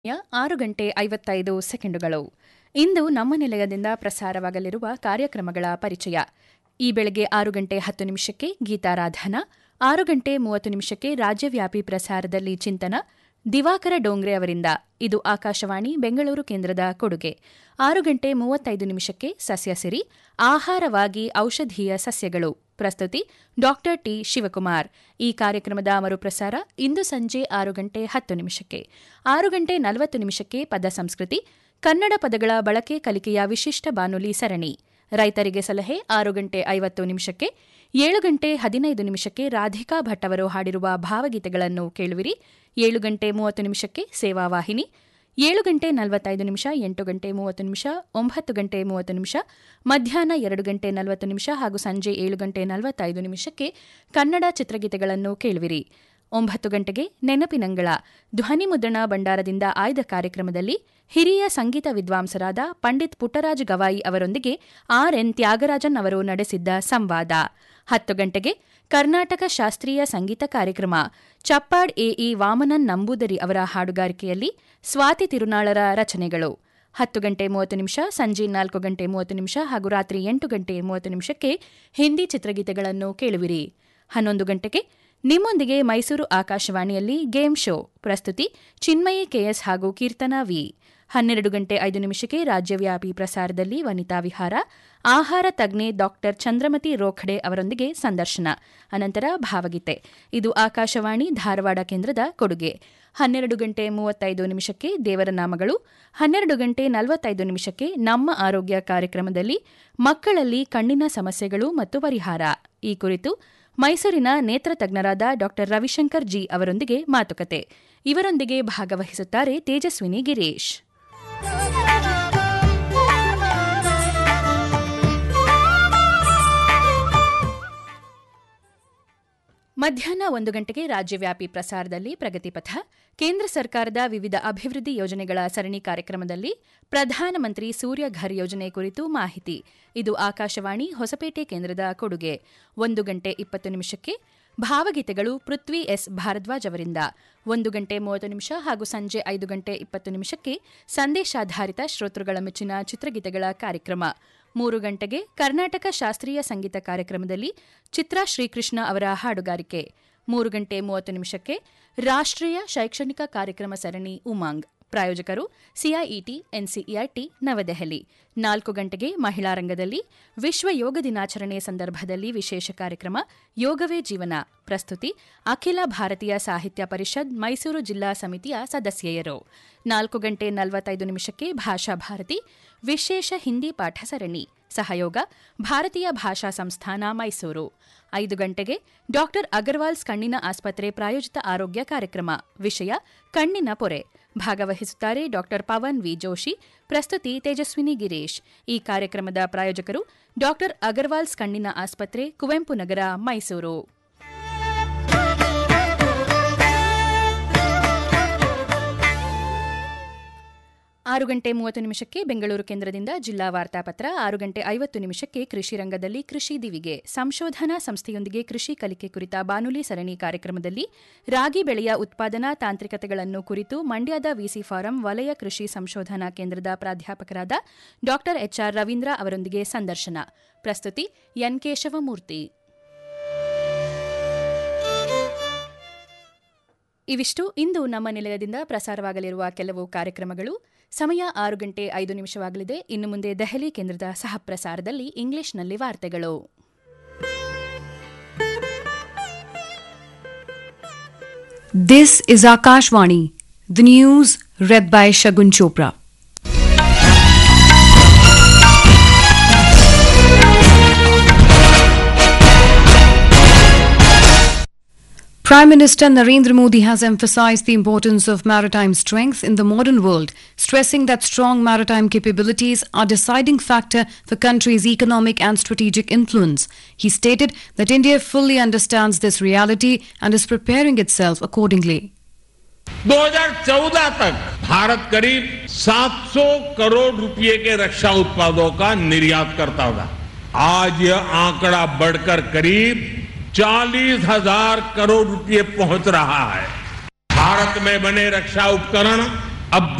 ಸಮಯ ಆರು ಗಂಟೆ ಐವತ್ತೈದು ಸೆಕೆಂಡುಗಳು ಇಂದು ನಮ್ಮ ನಿಲಯದಿಂದ ಪ್ರಸಾರವಾಗಲಿರುವ ಕಾರ್ಯಕ್ರಮಗಳ ಪರಿಚಯ ಈ ಬೆಳಗ್ಗೆ ಆರು ಗಂಟೆ ಹತ್ತು ನಿಮಿಷಕ್ಕೆ ಗೀತಾರಾಧನಾ ಆರು ಗಂಟೆ ಮೂವತ್ತು ನಿಮಿಷಕ್ಕೆ ರಾಜ್ಯವ್ಯಾಪಿ ಪ್ರಸಾರದಲ್ಲಿ ಚಿಂತನ ದಿವಾಕರ ಡೋಂಗ್ರೆ ಅವರಿಂದ ಇದು ಆಕಾಶವಾಣಿ ಬೆಂಗಳೂರು ಕೇಂದ್ರದ ಕೊಡುಗೆ ಆರು ಗಂಟೆ ಮೂವತ್ತೈದು ನಿಮಿಷಕ್ಕೆ ಸಸ್ಯಸಿರಿ ಆಹಾರವಾಗಿ ಔಷಧೀಯ ಸಸ್ಯಗಳು ಪ್ರಸ್ತುತಿ ಡಾಕ್ಟರ್ ಟಿ ಶಿವಕುಮಾರ್ ಈ ಕಾರ್ಯಕ್ರಮದ ಮರುಪ್ರಸಾರ ಇಂದು ಸಂಜೆ ಆರು ಗಂಟೆ ಹತ್ತು ನಿಮಿಷಕ್ಕೆ ಆರು ಗಂಟೆ ನಲವತ್ತು ನಿಮಿಷಕ್ಕೆ ಪದ ಸಂಸ್ಕೃತಿ ಕನ್ನಡ ಪದಗಳ ಬಳಕೆ ಕಲಿಕೆಯ ವಿಶಿಷ್ಟ ಬಾನುಲಿ ಸರಣಿ ರೈತರಿಗೆ ಸಲಹೆ ಆರು ಗಂಟೆ ಐವತ್ತು ನಿಮಿಷಕ್ಕೆ ಏಳು ಗಂಟೆ ಹದಿನೈದು ನಿಮಿಷಕ್ಕೆ ರಾಧಿಕಾ ಭಟ್ ಅವರು ಹಾಡಿರುವ ಭಾವಗೀತೆಗಳನ್ನು ಕೇಳುವಿರಿ ಏಳು ಗಂಟೆ ಮೂವತ್ತು ನಿಮಿಷಕ್ಕೆ ಸೇವಾವಾಹಿನಿ ಏಳು ಗಂಟೆ ನಲವತ್ತೈದು ನಿಮಿಷ ಎಂಟು ಗಂಟೆ ಮೂವತ್ತು ನಿಮಿಷ ಒಂಬತ್ತು ಗಂಟೆ ಮೂವತ್ತು ನಿಮಿಷ ಮಧ್ಯಾಹ್ನ ಎರಡು ಗಂಟೆ ನಲವತ್ತು ನಿಮಿಷ ಹಾಗೂ ಸಂಜೆ ಏಳು ಗಂಟೆ ನಲವತ್ತೈದು ನಿಮಿಷಕ್ಕೆ ಕನ್ನಡ ಚಿತ್ರಗೀತೆಗಳನ್ನು ಕೇಳುವಿರಿ ಒಂಬತ್ತು ಗಂಟೆಗೆ ನೆನಪಿನಂಗಳ ಧ್ವನಿ ಮುದ್ರಣ ಭಂಡಾರದಿಂದ ಆಯ್ದ ಕಾರ್ಯಕ್ರಮದಲ್ಲಿ ಹಿರಿಯ ಸಂಗೀತ ವಿದ್ವಾಂಸರಾದ ಪಂಡಿತ್ ಪುಟ್ಟರಾಜ್ ಗವಾಯಿ ಅವರೊಂದಿಗೆ ಆರ್ಎನ್ ತ್ಯಾಗರಾಜನ್ ಅವರು ನಡೆಸಿದ್ದ ಸಂವಾದ ಹತ್ತು ಗಂಟೆಗೆ ಕರ್ನಾಟಕ ಶಾಸ್ತ್ರೀಯ ಸಂಗೀತ ಕಾರ್ಯಕ್ರಮ ಚಪ್ಪಾಡ್ ಎಇ ವಾಮನನ್ ನಂಬೂದರಿ ಅವರ ಹಾಡುಗಾರಿಕೆಯಲ್ಲಿ ಸ್ವಾತಿ ತಿರುನಾಳರ ರಚನೆಗಳು ಹತ್ತು ಗಂಟೆ ಮೂವತ್ತು ನಿಮಿಷ ಸಂಜೆ ನಾಲ್ಕು ಗಂಟೆ ಮೂವತ್ತು ನಿಮಿಷ ಹಾಗೂ ರಾತ್ರಿ ಎಂಟು ಗಂಟೆ ಮೂವತ್ತು ನಿಮಿಷಕ್ಕೆ ಹಿಂದಿ ಚಿತ್ರಗೀತೆಗಳನ್ನು ಕೇಳುವಿರಿ ಹನ್ನೊಂದು ಗಂಟೆಗೆ ನಿಮ್ಮೊಂದಿಗೆ ಮೈಸೂರು ಆಕಾಶವಾಣಿಯಲ್ಲಿ ಗೇಮ್ ಶೋ ಪ್ರಸ್ತುತಿ ಚಿನ್ಮಯಿ ಕೆಎಸ್ ಹಾಗೂ ಕೀರ್ತನಾ ವಿ ಹನ್ನೆರಡು ಗಂಟೆ ಐದು ನಿಮಿಷಕ್ಕೆ ರಾಜ್ಯವ್ಯಾಪಿ ಪ್ರಸಾರದಲ್ಲಿ ವನಿತಾ ವಿಹಾರ ಆಹಾರ ತಜ್ಞೆ ಡಾಕ್ಟರ್ ಚಂದ್ರಮತಿ ರೋಖಡೆ ಅವರೊಂದಿಗೆ ಸಂದರ್ಶನ ಅನಂತರ ಭಾವಗೀತೆ ಇದು ಆಕಾಶವಾಣಿ ಧಾರವಾಡ ಕೇಂದ್ರದ ಕೊಡುಗೆ ಹನ್ನೆರಡು ಗಂಟೆ ಮೂವತ್ತೈದು ನಿಮಿಷಕ್ಕೆ ದೇವರ ನಾಮಗಳು ಹನ್ನೆರಡು ಗಂಟೆ ನಲವತ್ತೈದು ನಿಮಿಷಕ್ಕೆ ನಮ್ಮ ಆರೋಗ್ಯ ಕಾರ್ಯಕ್ರಮದಲ್ಲಿ ಮಕ್ಕಳಲ್ಲಿ ಕಣ್ಣಿನ ಸಮಸ್ಯೆಗಳು ಮತ್ತು ಪರಿಹಾರ ಈ ಕುರಿತು ಮೈಸೂರಿನ ನೇತ್ರ ತಜ್ಞರಾದ ಡಾ ರವಿಶಂಕರ್ ಜಿ ಅವರೊಂದಿಗೆ ಮಾತುಕತೆ ಇವರೊಂದಿಗೆ ಭಾಗವಹಿಸುತ್ತಾರೆ ತೇಜಸ್ವಿನಿ ಗಿರೀಶ್ ಮಧ್ಯಾಹ್ನ ಒಂದು ಗಂಟೆಗೆ ರಾಜ್ಯವ್ಯಾಪಿ ಪ್ರಸಾರದಲ್ಲಿ ಪ್ರಗತಿಪಥ ಕೇಂದ್ರ ಸರ್ಕಾರದ ವಿವಿಧ ಅಭಿವೃದ್ಧಿ ಯೋಜನೆಗಳ ಸರಣಿ ಕಾರ್ಯಕ್ರಮದಲ್ಲಿ ಪ್ರಧಾನಮಂತ್ರಿ ಸೂರ್ಯ ಘರ್ ಯೋಜನೆ ಕುರಿತು ಮಾಹಿತಿ ಇದು ಆಕಾಶವಾಣಿ ಹೊಸಪೇಟೆ ಕೇಂದ್ರದ ಕೊಡುಗೆ ಒಂದು ಗಂಟೆ ಇಪ್ಪತ್ತು ನಿಮಿಷಕ್ಕೆ ಭಾವಗೀತೆಗಳು ಪೃಥ್ವಿ ಎಸ್ ಭಾರದ್ವಾಜ್ ಅವರಿಂದ ಒಂದು ಗಂಟೆ ಮೂವತ್ತು ನಿಮಿಷ ಹಾಗೂ ಸಂಜೆ ಐದು ಗಂಟೆ ಇಪ್ಪತ್ತು ನಿಮಿಷಕ್ಕೆ ಸಂದೇಶಾಧಾರಿತ ಶ್ರೋತೃಗಳ ಮೆಚ್ಚಿನ ಚಿತ್ರಗೀತೆಗಳ ಕಾರ್ಯಕ್ರಮ ಮೂರು ಗಂಟೆಗೆ ಕರ್ನಾಟಕ ಶಾಸ್ತ್ರೀಯ ಸಂಗೀತ ಕಾರ್ಯಕ್ರಮದಲ್ಲಿ ಚಿತ್ರಾ ಶ್ರೀಕೃಷ್ಣ ಅವರ ಹಾಡುಗಾರಿಕೆ ಮೂರು ಗಂಟೆ ಮೂವತ್ತು ನಿಮಿಷಕ್ಕೆ ರಾಷ್ಟ್ರೀಯ ಶೈಕ್ಷಣಿಕ ಕಾರ್ಯಕ್ರಮ ಸರಣಿ ಉಮಾಂಗ್ ಪ್ರಾಯೋಜಕರು ಸಿಐಇಟಿ ಎನ್ಸಿಇಆರ್ಟಿ ನವದೆಹಲಿ ನಾಲ್ಕು ಗಂಟೆಗೆ ಮಹಿಳಾ ರಂಗದಲ್ಲಿ ವಿಶ್ವ ಯೋಗ ದಿನಾಚರಣೆ ಸಂದರ್ಭದಲ್ಲಿ ವಿಶೇಷ ಕಾರ್ಯಕ್ರಮ ಯೋಗವೇ ಜೀವನ ಪ್ರಸ್ತುತಿ ಅಖಿಲ ಭಾರತೀಯ ಸಾಹಿತ್ಯ ಪರಿಷತ್ ಮೈಸೂರು ಜಿಲ್ಲಾ ಸಮಿತಿಯ ಸದಸ್ಯೆಯರು ನಾಲ್ಕು ಗಂಟೆ ನಲವತ್ತೈದು ನಿಮಿಷಕ್ಕೆ ಭಾಷಾ ಭಾರತಿ ವಿಶೇಷ ಹಿಂದಿ ಪಾಠ ಸರಣಿ ಸಹಯೋಗ ಭಾರತೀಯ ಭಾಷಾ ಸಂಸ್ಥಾನ ಮೈಸೂರು ಐದು ಗಂಟೆಗೆ ಡಾಕ್ಟರ್ ಅಗರ್ವಾಲ್ಸ್ ಕಣ್ಣಿನ ಆಸ್ಪತ್ರೆ ಪ್ರಾಯೋಜಿತ ಆರೋಗ್ಯ ಕಾರ್ಯಕ್ರಮ ವಿಷಯ ಕಣ್ಣಿನ ಪೊರೆ ಭಾಗವಹಿಸುತ್ತಾರೆ ಡಾಕ್ಟರ್ ಪವನ್ ವಿ ಜೋಶಿ ಪ್ರಸ್ತುತಿ ತೇಜಸ್ವಿನಿ ಗಿರೀಶ್ ಈ ಕಾರ್ಯಕ್ರಮದ ಪ್ರಾಯೋಜಕರು ಡಾಕ್ಟರ್ ಅಗರ್ವಾಲ್ಸ್ ಕಣ್ಣಿನ ಆಸ್ಪತ್ರೆ ಕುವೆಂಪು ನಗರ ಮೈಸೂರು ಆರು ಗಂಟೆ ಮೂವತ್ತು ನಿಮಿಷಕ್ಕೆ ಬೆಂಗಳೂರು ಕೇಂದ್ರದಿಂದ ಜಿಲ್ಲಾ ವಾರ್ತಾಪತ್ರ ಆರು ಗಂಟೆ ಐವತ್ತು ನಿಮಿಷಕ್ಕೆ ಕೃಷಿ ರಂಗದಲ್ಲಿ ಕೃಷಿ ದಿವಿಗೆ ಸಂಶೋಧನಾ ಸಂಸ್ಥೆಯೊಂದಿಗೆ ಕೃಷಿ ಕಲಿಕೆ ಕುರಿತ ಬಾನುಲಿ ಸರಣಿ ಕಾರ್ಯಕ್ರಮದಲ್ಲಿ ರಾಗಿ ಬೆಳೆಯ ಉತ್ಪಾದನಾ ತಾಂತ್ರಿಕತೆಗಳನ್ನು ಕುರಿತು ಮಂಡ್ಯದ ವಿಸಿ ಫಾರಂ ವಲಯ ಕೃಷಿ ಸಂಶೋಧನಾ ಕೇಂದ್ರದ ಪ್ರಾಧ್ಯಾಪಕರಾದ ಡಾ ಎಚ್ಆರ್ ರವೀಂದ್ರ ಅವರೊಂದಿಗೆ ಸಂದರ್ಶನ ಪ್ರಸ್ತುತಿ ಎನ್ ಕೇಶವಮೂರ್ತಿ ಇವಿಷ್ಟು ಇಂದು ನಮ್ಮ ನಿಲಯದಿಂದ ಪ್ರಸಾರವಾಗಲಿರುವ ಕೆಲವು ಕಾರ್ಯಕ್ರಮಗಳು ಸಮಯ ಆರು ಗಂಟೆ ಐದು ನಿಮಿಷವಾಗಲಿದೆ ಇನ್ನು ಮುಂದೆ ದೆಹಲಿ ಕೇಂದ್ರದ ಸಹ ಪ್ರಸಾರದಲ್ಲಿ ಇಂಗ್ಲಿಷ್ನಲ್ಲಿ ವಾರ್ತೆಗಳು This is Akashvani, the news read by Shagun Chopra. Prime Minister Narendra Modi has emphasized the importance of maritime strength in the modern world, stressing that strong maritime capabilities are deciding factor for country's economic and strategic influence. He stated that India fully understands this reality and is preparing itself accordingly. 2014 तक भारत करीब 700 करोड़ रुपए के रक्षा उत्पादों का निर्यात करता था आज यह आंकड़ा बढ़कर करीब चालीस हजार करोड़ रुपए पहुंच रहा है भारत में बने रक्षा उपकरण अब